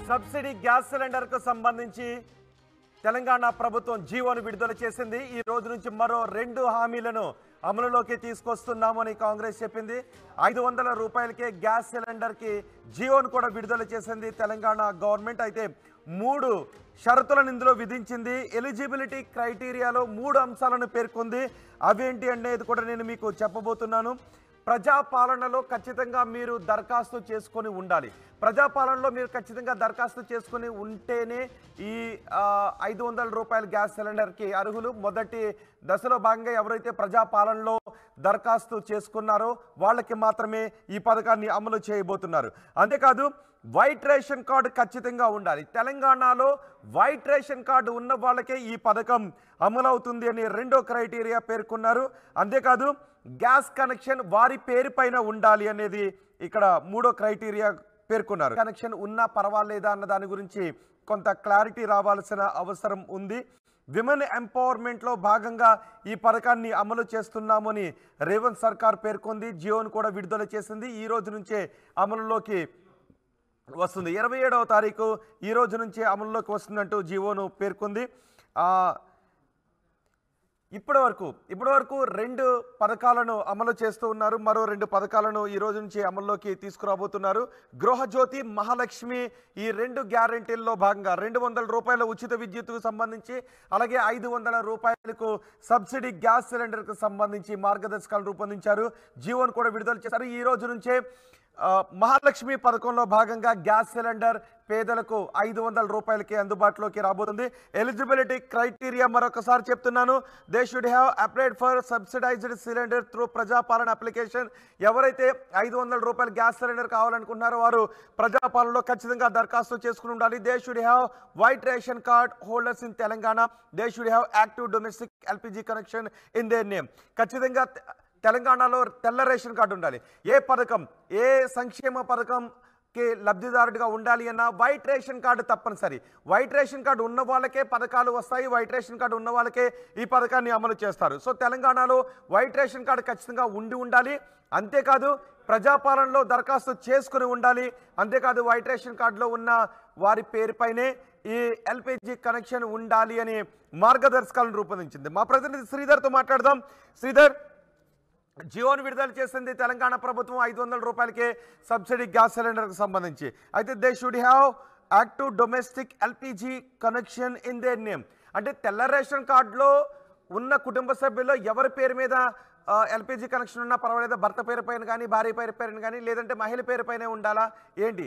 subsidy gas cylinder కు సంబంధించి తెలంగాణ ప్రభుత్వం జీవోను విడుదల చేసింది ఈ రోజు నుంచి మరో రెండు హామీలను అమలులోకి తీసుకొస్తున్నామని కాంగ్రెస్ చెప్పింది ఐదు వందల రూపాయలకే గ్యాస్ సిలిండర్ కి జీవోను కూడా విడుదల చేసింది తెలంగాణ గవర్నమెంట్ అయితే మూడు షరతులను ఇందులో విధించింది ఎలిజిబిలిటీ క్రైటీరియాలో మూడు అంశాలను పేర్కొంది అవేంటి అనేది కూడా నేను మీకు చెప్పబోతున్నాను ప్రజాపాలనలో ఖచ్చితంగా మీరు దరఖాస్తు చేసుకొని ఉండాలి ప్రజాపాలనలో మీరు ఖచ్చితంగా దరఖాస్తు చేసుకొని ఉంటేనే ఈ ఆ, ఐదు వందల రూపాయల గ్యాస్ సిలిండర్కి అర్హులు మొదటి దశలో భాగంగా ఎవరైతే ప్రజాపాలనలో దరఖాస్తు చేసుకున్నారో వాళ్ళకి మాత్రమే ఈ పథకాన్ని అమలు చేయబోతున్నారు అంతేకాదు వైట్ రేషన్ కార్డు ఖచ్చితంగా ఉండాలి తెలంగాణలో వైట్ రేషన్ కార్డు ఉన్న వాళ్ళకే ఈ పథకం అమలవుతుంది అని రెండో క్రైటీరియా పేర్కొన్నారు అంతేకాదు గ్యాస్ కనెక్షన్ వారి పేరు పైన ఉండాలి అనేది ఇక్కడ మూడో క్రైటీరియా పేర్కొన్నారు కనెక్షన్ ఉన్నా పర్వాలేదా అన్న దాని గురించి కొంత క్లారిటీ రావాల్సిన అవసరం ఉంది విమెన్ ఎంపవర్మెంట్లో భాగంగా ఈ పథకాన్ని అమలు చేస్తున్నామని రేవంత్ సర్కార్ పేర్కొంది జియోను కూడా విడుదల చేసింది ఈ రోజు నుంచే అమలులోకి వస్తుంది ఇరవై ఏడవ తారీఖు ఈ రోజు నుంచే అమలులోకి వస్తుందంటూ జీవోను పేర్కొంది ఆ, ఇప్పటి వరకు ఇప్పటి వరకు రెండు పథకాలను అమలు చేస్తూ ఉన్నారు మరో రెండు పథకాలను ఈ రోజు నుంచి అమల్లోకి తీసుకురాబోతున్నారు గృహజ్యోతి మహాలక్ష్మి ఈ రెండు గ్యారంటీల్లో భాగంగా రెండు వందల రూపాయల ఉచిత విద్యుత్తుకు సంబంధించి అలాగే ఐదు వందల రూపాయలకు సబ్సిడీ గ్యాస్ సిలిండర్కు సంబంధించి మార్గదర్శకాలు రూపొందించారు జీవోను కూడా విడుదల చేశారు ఈ రోజు నుంచే ఆ, మహాలక్ష్మి పథకంలో భాగంగా గ్యాస్ సిలిండర్ పేదలకు ఐదు వందల రూపాయలకి అందుబాటులోకి రాబోతుంది ఎలిజిబిలిటీ క్రైటీరియా మరొకసారి చెప్తున్నాను they should have applied for subsidised cylinder through Prajapalana application ఎవరైతే ఐదు వందల రూపాయల గ్యాస్ సిలిండర్ కావాలనుకుంటున్నారో వారు ప్రజాపాలనలో ఖచ్చితంగా దరఖాస్తు చేసుకుని ఉండాలి they should have white ration card holders in Telangana they should have active domestic LPG connection in their name ఖచ్చితంగా తె- తెలంగాణలో తెల్ల రేషన్ కార్డు ఉండాలి ఏ పథకం ఏ సంక్షేమ పథకంకి లబ్ధిదారుడిగా ఉండాలి అన్న వైట్ రేషన్ కార్డు తప్పనిసరి వైట్ రేషన్ కార్డు ఉన్న వాళ్ళకే పథకాలు వస్తాయి వైట్ రేషన్ కార్డు ఉన్న వాళ్ళకే ఈ పథకాన్ని అమలు చేస్తారు సో తెలంగాణలో వైట్ రేషన్ కార్డు ఖచ్చితంగా ఉండి ఉండాలి అంతేకాదు ప్రజాపాలనలో దరఖాస్తు చేసుకుని ఉండాలి అంతేకాదు వైట్ రేషన్ కార్డులో ఉన్న వారి పేరుపైనే ఈ ఎల్పిజి కనెక్షన్ ఉండాలి అని మార్గదర్శకాలను రూపొందించింది మా ప్రతినిధి శ్రీధర్తో మాట్లాడదాం శ్రీధర్ జియోను విడుదల చేసింది తెలంగాణ ప్రభుత్వం ఐదు వందల రూపాయలకే సబ్సిడీ గ్యాస్ సిలిండర్కి సంబంధించి అయితే they should have active domestic LPG connection in their name అంటే తెల్ల రేషన్ కార్డులో ఉన్న కుటుంబ సభ్యుల్లో ఎవరి పేరు మీద ఎల్పిజి కనెక్షన్ ఉన్నా పర్వాలేదు భర్త పేరు పైన కానీ భార్య పేరు పైన కానీ లేదంటే మహిళ పేరు పైన ఉండాలా ఏంటి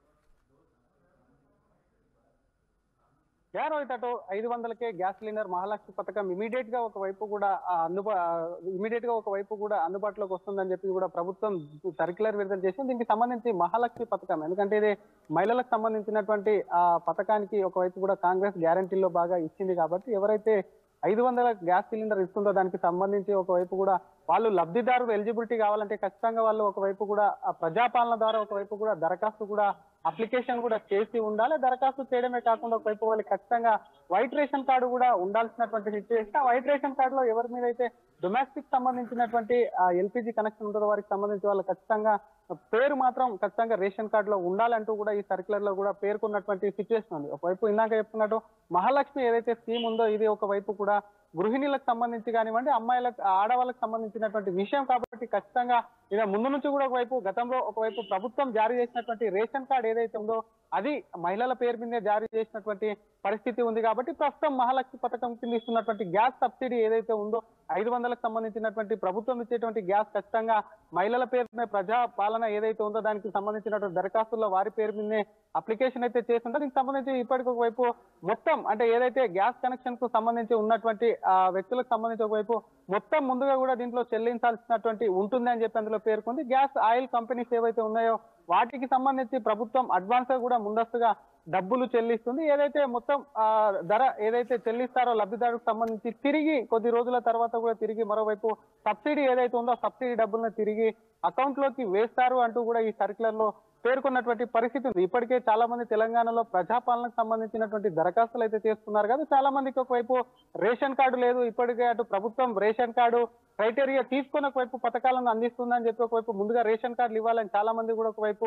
యా రోహిత్ అటు ఐదు వందలకే గ్యాస్ సిలిండర్ మహాలక్ష్మి పథకం ఇమీడియట్ గా ఒక వైపు కూడా ఆ, అందుబా ఇమీడియట్ గా ఒక వైపు కూడా అందుబాటులోకి వస్తుందని చెప్పి కూడా ప్రభుత్వం సర్క్యులర్ విడుదల చేసింది దీనికి సంబంధించి మహాలక్ష్మి పథకం ఎందుకంటే ఇది మహిళలకు సంబంధించినటువంటి ఆ పథకానికి ఒకవైపు కూడా కాంగ్రెస్ గ్యారంటీలో బాగా ఇచ్చింది కాబట్టి ఎవరైతే ఐదు వందల గ్యాస్ సిలిండర్ ఇస్తుందో దానికి సంబంధించి ఒకవైపు కూడా వాళ్ళు లబ్ధిదారులు ఎలిజిబిలిటీ కావాలంటే ఖచ్చితంగా వాళ్ళు ఒకవైపు కూడా ఆ ప్రజాపాలన ద్వారా ఒకవైపు కూడా దరఖాస్తు కూడా అప్లికేషన్ కూడా చేసి ఉండాలి దరఖాస్తు చేయడమే కాకుండా ఒకవైపు వాళ్ళకి ఖచ్చితంగా వైట్ రేషన్ కార్డు కూడా ఉండాల్సినటువంటి సిచ్యువేషన్ ఆ వైట్ రేషన్ కార్డు లో ఎవరి మీద అయితే డొమెస్టిక్ సంబంధించినటువంటి ఎల్పిజి కనెక్షన్ ఉంటుందో వారికి సంబంధించి వాళ్ళు ఖచ్చితంగా పేరు మాత్రం ఖచ్చితంగా రేషన్ కార్డు లో ఉండాలంటూ కూడా ఈ సర్క్యులర్ లో కూడా పేర్కొన్నటువంటి సిచ్యువేషన్ ఉంది ఒకవైపు ఇందాక చెప్తున్నట్టు మహాలక్ష్మి ఏదైతే స్కీమ్ ఉందో ఇది ఒకవైపు కూడా గృహిణులకు సంబంధించి కానివ్వండి అమ్మాయిలకు ఆడవాళ్ళకి సంబంధించినటువంటి విషయం కాబట్టి ఖచ్చితంగా ఇక ముందు నుంచి కూడా ఒకవైపు గతంలో ఒకవైపు ప్రభుత్వం జారీ చేసినటువంటి రేషన్ కార్డు ఏదైతే ఉందో అది మహిళల పేరు మీదే జారీ చేసినటువంటి పరిస్థితి ఉంది కాబట్టి ప్రస్తుతం మహాలక్ష్మి పథకం కింద ఇస్తున్నటువంటి గ్యాస్ సబ్సిడీ ఏదైతే ఉందో ఐదు వందలకు సంబంధించినటువంటి ప్రభుత్వం ఇచ్చేటువంటి గ్యాస్ ఖచ్చితంగా మహిళల పేరు మీద ప్రజా పాలన ఏదైతే ఉందో దానికి సంబంధించినటువంటి దరఖాస్తుల్లో వారి పేరు మీదనే అప్లికేషన్ అయితే చేస్తుంటారు దీనికి సంబంధించి ఇప్పటికి ఒకవైపు మొత్తం అంటే ఏదైతే గ్యాస్ కనెక్షన్ కు సంబంధించి ఉన్నటువంటి ఆ వ్యక్తులకు సంబంధించి ఒకవైపు మొత్తం ముందుగా కూడా దీంట్లో చెల్లించాల్సినటువంటి ఉంటుంది అని చెప్పి అందులో పేర్కొంది గ్యాస్ ఆయిల్ కంపెనీస్ ఏవైతే ఉన్నాయో వాటికి సంబంధించి ప్రభుత్వం అడ్వాన్స్ గా కూడా ముందస్తుగా డబ్బులు చెల్లిస్తుంది ఏదైతే మొత్తం ఆ, ధర ఏదైతే చెల్లిస్తారో లబ్ధిదారులకు సంబంధించి తిరిగి కొద్ది రోజుల తర్వాత కూడా తిరిగి మరోవైపు సబ్సిడీ ఏదైతే ఉందో సబ్సిడీ డబ్బులను తిరిగి అకౌంట్ లోకి వేస్తారు అంటూ కూడా ఈ సర్క్యులర్ లో పేర్కొన్నటువంటి పరిస్థితి ఉంది ఇప్పటికే చాలా మంది తెలంగాణలో ప్రజాపాలనకు సంబంధించినటువంటి దరఖాస్తులు అయితే చేస్తున్నారు కదా చాలా మందికి ఒకవైపు రేషన్ కార్డు లేదు ఇప్పటికే అటు ప్రభుత్వం రేషన్ కార్డు క్రైటీరియా తీసుకొని ఒకవైపు పథకాలను అందిస్తుందని చెప్పి ఒకవైపు ముందుగా రేషన్ కార్డులు ఇవ్వాలని చాలా మంది కూడా ఒకవైపు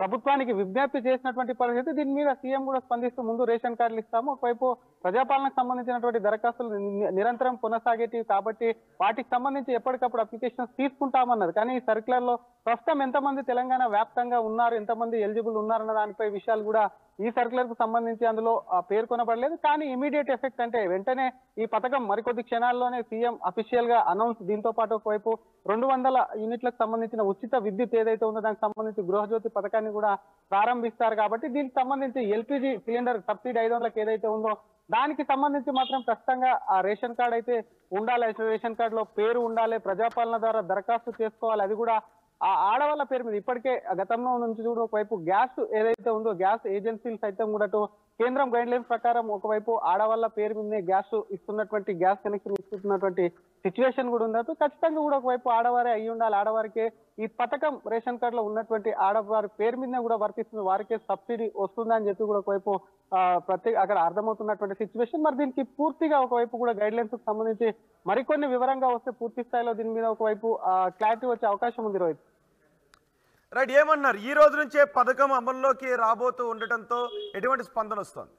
ప్రభుత్వానికి విజ్ఞప్తి చేసినటువంటి పరిస్థితి దీని మీద సీఎం కూడా స్పందిస్తూ ముందు రేషన్ కార్డులు ఇస్తాము ఒకవైపు ప్రజాపాలనకు సంబంధించినటువంటి దరఖాస్తులు ని- నిరంతరం కొనసాగేటివి కాబట్టి వాటికి సంబంధించి ఎప్పటికప్పుడు అప్లికేషన్స్ తీసుకుంటామన్నారు కానీ ఈ సర్క్యులర్ లో ప్రస్తుతం ఎంతమంది తెలంగాణ వ్యాప్తంగా ఉన్నారు ఎంతమంది ఎలిజిబుల్ ఉన్నారన్న దానిపై విషయాలు కూడా ఈ సర్క్యులర్ కు సంబంధించి అందులో ఆ, పేర్కొనబడలేదు కానీ ఇమీడియట్ ఎఫెక్ట్ అంటే వెంటనే ఈ పథకం మరికొద్ది క్షణాల్లోనే సీఎం అఫీషియల్ గా అనౌన్స్ దీంతో పాటు ఒకవైపు రెండు వందల యూనిట్లకు సంబంధించిన ఉచిత విద్యుత్ ఏదైతే ఉందో దానికి సంబంధించి గృహజ్యోతి పథకాన్ని కూడా ప్రారంభిస్తారు కాబట్టి దీనికి సంబంధించి ఎల్పిజి సిలిండర్ సబ్సిడీ ఐదు వందలకు ఏదైతే ఉందో దానికి సంబంధించి మాత్రం ఖచ్చితంగా ఆ రేషన్ కార్డ్ అయితే ఉండాలి రేషన్ కార్డ్ లో పేరు ఉండాలి ప్రజాపాలన ద్వారా దరఖాస్తు చేసుకోవాలి అది కూడా ఆ ఆడవాళ్ళ పేరు మీద ఇప్పటికే గతంలో నుంచి చూడు ఒకవైపు గ్యాస్ ఏదైతే ఉందో గ్యాస్ ఏజెన్సీలు సైతం కూడా అటు కేంద్రం గైడ్ లైన్స్ ప్రకారం ఒకవైపు ఆడవాళ్ళ పేరు మీదనే గ్యాస్ ఇస్తున్నటువంటి గ్యాస్ కనెక్షన్ ఇస్తున్నటువంటి సిచ్యువేషన్ కూడా ఉంది ఖచ్చితంగా కూడా ఒకవైపు ఆడవారే అయి ఉండాలి ఆడవారికే ఈ పథకం రేషన్ కార్డ్ లో ఉన్నటువంటి ఆడవారి పేరు మీదనే కూడా వర్తిస్తుంది వారికే సబ్సిడీ వస్తుందని చెప్పి కూడా ఒకవైపు ఆ, ప్రత్యేక అక్కడ అర్థమవుతున్నటువంటి సిచ్యువేషన్ మరి దీనికి పూర్తిగా ఒకవైపు కూడా గైడ్ లైన్స్ కు సంబంధించి మరికొన్ని వివరంగా వస్తే పూర్తి స్థాయిలో దీని మీద ఒకవైపు క్లారిటీ వచ్చే అవకాశం ఉంది రోహిత్ రైట్ ఏమన్నారు ఈ రోజు నుంచే పథకం అమల్లోకి రాబోతూ ఉండటంతో ఎటువంటి స్పందన వస్తుంది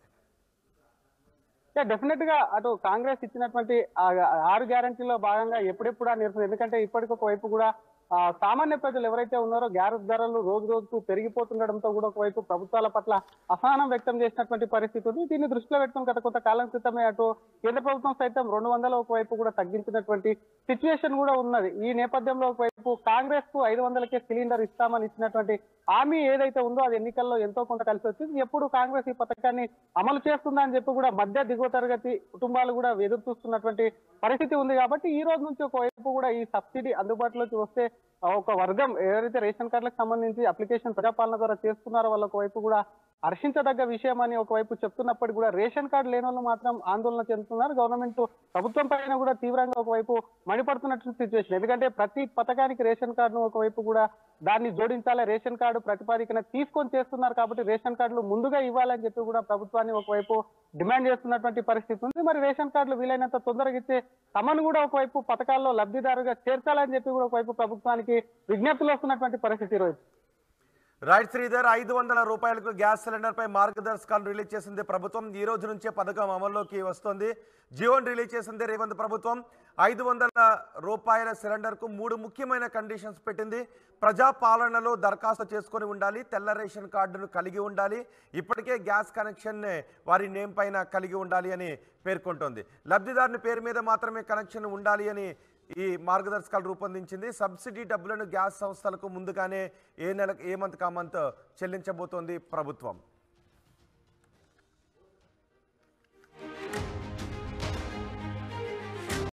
డెఫినెట్ గా అటు కాంగ్రెస్ ఇచ్చినటువంటి ఆ ఆరు గ్యారంటీలో భాగంగా ఎప్పుడెప్పుడు ఆ నిరసన ఎందుకంటే ఇప్పటికి ఒకవైపు కూడా ఆ సామాన్య ప్రజలు ఎవరైతే ఉన్నారో గ్యాస్ ధరలు రోజు రోజుకు పెరిగిపోతుండడంతో కూడా ఒకవైపు ప్రభుత్వాల పట్ల అసహనం వ్యక్తం చేసినటువంటి పరిస్థితి ఉంది దీన్ని దృష్టిలో పెట్టుకుని గత కొంత కాలం క్రితమే అటు కేంద్ర ప్రభుత్వం సైతం రెండు వందల ఒకవైపు కూడా తగ్గించినటువంటి సిచ్యువేషన్ కూడా ఉన్నది ఈ నేపథ్యంలో ఒకవైపు కాంగ్రెస్ కు ఐదు వందలకే సిలిండర్ ఇస్తామని ఇచ్చినటువంటి హామీ ఏదైతే ఉందో అది ఎన్నికల్లో ఎంతో కొంత కలిసి వచ్చింది ఎప్పుడు కాంగ్రెస్ ఈ పథకాన్ని అమలు చేస్తుందా అని చెప్పి కూడా మధ్య దిగువ తరగతి కుటుంబాలు కూడా ఎదురు చూస్తున్నటువంటి పరిస్థితి ఉంది కాబట్టి ఈ రోజు నుంచి ఒకవైపు కూడా ఈ సబ్సిడీ అందుబాటులోకి వస్తే ఆ, ఒక వర్గం ఎవరైతే రేషన్ కార్డులకు సంబంధించి అప్లికేషన్ ప్రజాపాలన ద్వారా చేస్తున్నారో వాళ్ళ ఒకవైపు కూడా హర్షించదగ్గ విషయం అని ఒకవైపు చెప్తున్నప్పటికీ కూడా రేషన్ కార్డు లేని వాళ్ళు మాత్రం ఆందోళన చెందుతున్నారు గవర్నమెంట్ ప్రభుత్వం పైన కూడా తీవ్రంగా ఒకవైపు మండిపడుతున్నటువంటి సిచ్యువేషన్ ఎందుకంటే ప్రతి పథకానికి రేషన్ కార్డును ఒకవైపు కూడా దాన్ని జోడించాలి రేషన్ కార్డు ప్రతిపాదికన తీసుకొని చేస్తున్నారు కాబట్టి రేషన్ కార్డులు ముందుగా ఇవ్వాలని చెప్పి కూడా ప్రభుత్వాన్ని ఒకవైపు డిమాండ్ చేస్తున్నటువంటి పరిస్థితి ఉంది మరి రేషన్ కార్డులు వీలైనంత తొందరగా ఇచ్చే తమను కూడా ఒకవైపు పథకాల్లో లబ్ధిదారుగా చేర్చాలని చెప్పి కూడా ఒకవైపు ప్రభుత్వానికి విజ్ఞప్తులు వస్తున్నటువంటి పరిస్థితి ఈరోజు రైట్ శ్రీధర్ ఐదు వందల రూపాయలకు గ్యాస్ సిలిండర్ పై మార్గదర్శకాలు రిలీజ్ చేసింది ప్రభుత్వం ఈ రోజు నుంచే పథకం అమల్లోకి వస్తుంది జియోని రిలీజ్ చేసింది రేవంత్ ప్రభుత్వం ఐదు వందల రూపాయల సిలిండర్కు మూడు ముఖ్యమైన కండిషన్స్ పెట్టింది ప్రజా పాలనలో దరఖాస్తు చేసుకొని ఉండాలి తెల్ల రేషన్ కార్డును కలిగి ఉండాలి ఇప్పటికే గ్యాస్ కనెక్షన్ వారి నేమ్ పైన కలిగి ఉండాలి అని పేర్కొంటోంది లబ్ధిదారుని పేరు మీద మాత్రమే కనెక్షన్ ఉండాలి అని ఈ మార్గదర్శకాలు రూపొందించింది సబ్సిడీ డబ్బులను గ్యాస్ సంస్థలకు ముందుగానే ఏ నెలకు ఏ మంత్ కా మంత్ చెల్లించబోతోంది ప్రభుత్వం